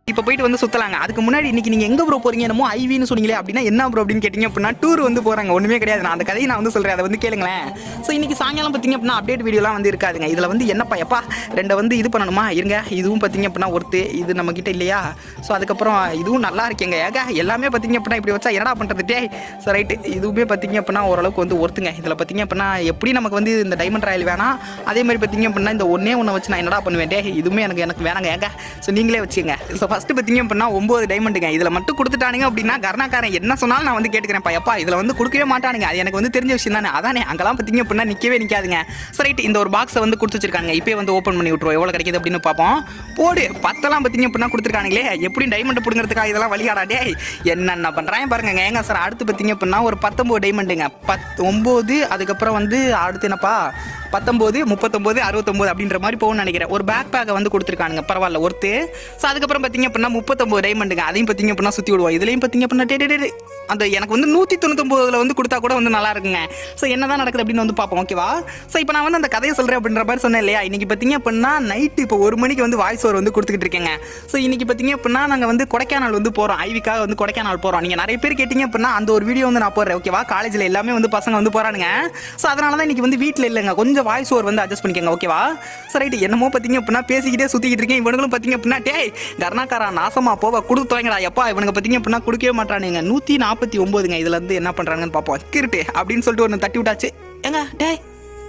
இப்போ போயிட்டு வந்து சுத்தலாங்க அதுக்கு முன்னாடி இன்னைக்கு நீங்க எங்க ப்ரோ போறீங்க என்னமோ ஐவின்னு சொன்னீங்களே அப்படின்னா என்ன ப்ரோ அப்படின்னு கேட்டீங்க அப்படின்னா டூர் வந்து போறாங்க ஒண்ணுமே கிடையாது நான் அந்த கதையை நான் வந்து சொல்றேன் அதை வந்து கேளுங்களேன் ஸோ இன்னைக்கு சாயங்காலம் பார்த்தீங்க அப்படின்னா அப்டேட் வீடியோலாம் வந்து இருக்காதுங்க இதுல வந்து என்னப்பா எப்பா ரெண்டை வந்து இது பண்ணணுமா இருங்க இதுவும் பார்த்தீங்க அப்படின்னா ஒருத்து இது நம்ம கிட்ட இல்லையா ஸோ அதுக்கப்புறம் இதுவும் நல்லா இருக்கேங்க ஏங்க எல்லாமே பார்த்தீங்க அப்படின்னா இப்படி வச்சா என்னடா பண்றது டே ஸோ ரைட்டு இதுவுமே பார்த்தீங்க அப்படின்னா ஓரளவுக்கு வந்து ஒருத்துங்க இதில் பார்த்தீங்க அப்படின்னா எப்படி நமக்கு வந்து இந்த டைமண்ட் ராயல் வேணாம் அதே மாதிரி பார்த்தீங்க அப்படின்னா இந்த ஒன்னே ஒன்று வச்சு நான் என்னடா பண்ணுவேன் டே இதுவுமே எனக்கு எனக்கு வேணாங்க ஏங்க ஸோ நீங்களே வச்சுங்க ஸோ ஃபஸ்ட்டு பார்த்தீங்க அப்படின்னா ஒம்பது டைமண்டுங்க இதில் மட்டும் கொடுத்துட்டானுங்க அப்படின்னா கர்ணாக்காரன் என்ன சொன்னாலும் நான் வந்து கேட்டுக்கிறேன் எப்பா இதில் வந்து கொடுக்கவே மாட்டானுங்க அது எனக்கு வந்து தெரிஞ்ச விஷயம் தானே அதானே அங்கெல்லாம் பார்த்தீங்க அப்படின்னா நிற்கவே நிற்காதுங்க ஸோ ரைட் இந்த ஒரு பாக்ஸை வந்து கொடுத்து வச்சிருக்காங்க இப்போ வந்து ஓப்பன் பண்ணி விட்ருவோம் எவ்வளோ கிடைக்குது அப்படின்னு பார்ப்போம் போடு பத்தெல்லாம் பார்த்தீங்க அப்படின்னா கொடுத்துருக்கானுங்களே எப்படி டைமண்ட் பிடுங்கிறதுக்காக இதெல்லாம் வழியாடா டே என்னென்ன பண்ணுறாங்க பாருங்க ஏங்க சார் அடுத்து பார்த்தீங்க அப்படின்னா ஒரு பத்தொம்போது டைமண்டுங்க பத் ஒம்பது அதுக்கப்புறம் வந்து அடுத்து என்னப்பா பத்தொம்போது முப்பத்தொம்போது அறுபத்தொம்போது அப்படின்ற மாதிரி போகணும்னு நினைக்கிறேன் ஒரு பேக் பேக்கை வந்து கொடுத்துருக்கானுங்க பரவாயில்ல ஒருத்து ஸோ அதுக்கப்புறம் பார்த்தீங்க அப்படின்னா முப்பத்தொம்போது டைமண்டுங்க அதையும் பார்த்தீங்க அப்படின்னா சுற்றி விடுவோம் இதுலையும் பார்த்தீங்க அப்படின்னா டே, டே, டே, டே. அந்த எனக்கு வந்து நூற்றி தொண்ணூத்தொம்போதில் வந்து கொடுத்தா கூட வந்து நல்லா இருக்குங்க ஸோ என்னதான் நடக்குது அப்படின்னு வந்து பார்ப்போம் ஓகேவா ஸோ இப்போ நான் வந்து அந்த கதையை சொல்கிறேன் அப்படின்ற மாதிரி சொன்னேன் இல்லையா இன்னைக்கு பார்த்தீங்க அப்படின்னா நைட்டு இப்போ ஒரு மணிக்கு வந்து வாய்ஸ் ஓவர் வந்து கொடுத்துக்கிட்டு இருக்கேங்க ஸோ இன்னைக்கு பார்த்தீங்க அப்படின்னா நாங்கள் வந்து கொடைக்கானல் வந்து போகிறோம் ஐவிக்காக வந்து கொடைக்கானல் போகிறோம் நீங்கள் நிறைய பேர் கேட்டிங்க அப்படின்னா அந்த ஒரு வீடியோ வந்து நான் போடுறேன் ஓகேவா காலேஜில் எல்லாமே வந்து பசங்க வந்து போகிறானுங்க ஸோ அதனால தான் இன்னைக்கு வந்து வீட்டில் இல்லைங்க கொஞ்சம் வாய்ஸ் ஓவர் வந்து அட்ஜஸ்ட் பண்ணிக்கோங்க ஓகேவா ஸோ ரைட்டு என்னமோ பார்த்தீங்க அப்படின்னா பேசிக்கிட்டே சுற்றிக்கிட்டு இருக்கேன் இவனுங்களும் பார்த்தீங்க அப்படின்னா டேய் கர்ணாக்காரா நாசமா போவ கொடுத்துவாங்கடா எப்பா இவனுங்க பார்த்தீங்க அப்படின்னா கொடுக்கவே மாட்டானுங்க நூற்றி நாற்பத்தி ஒம்போதுங்க இதுல இருந்து என்ன பண்ணுறாங்கன்னு பார்ப்போம் கிருட்டு அப்படின்னு சொல்லிட்டு ஒன்று தட்டி விட்டாச்சு ஏங்க டேய்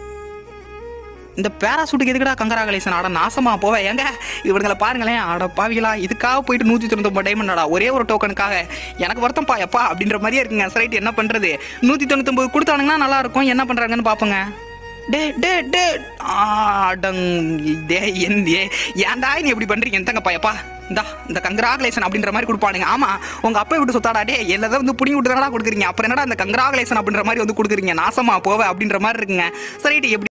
இந்த பேராசூட்டுக்கு எதுக்குடா கங்கராகலேசன் ஆட நாசமா போவேன் ஏங்க இவனுங்களை பாருங்களேன் ஆட பாவிகளா இதுக்காக போயிட்டு நூற்றி தொண்ணூத்தொம்பது டைமண்டா ஒரே ஒரு டோக்கனுக்காக எனக்கு வருத்தம் பா எப்பா அப்படின்ற மாதிரியே இருக்குங்க சரைட்டு என்ன பண்ணுறது நூற்றி தொண்ணூத்தொம்பது கொடுத்தானுங்கன்னா நல்லா இருக்கும் என்ன பண்ணுறாங்கன்னு பார்ப்போங்க டே டே டே ஆடங் டே என் ஏ ஏன்டா நீ இப்படி பண்ணுறீங்க எந்தங்கப்பா எப்பா இந்தா இந்த கங்கராகுலேஷன் அப்படின்ற மாதிரி கொடுப்பானுங்க ஆமா உங்க அப்பா விட்டு சுத்தாடா டே எல்லாத்தையும் வந்து புடிங்கி விட்டு தானடா கொடுக்குறீங்க அப்புறம் என்னடா இந்த கங்கராகுலேஷன் அப்படின்ற மாதிரி வந்து கொடுக்குறீங்க நாசமா போவ அப்படின்ற மாதிரி இருக்குங்க சரி எப்படி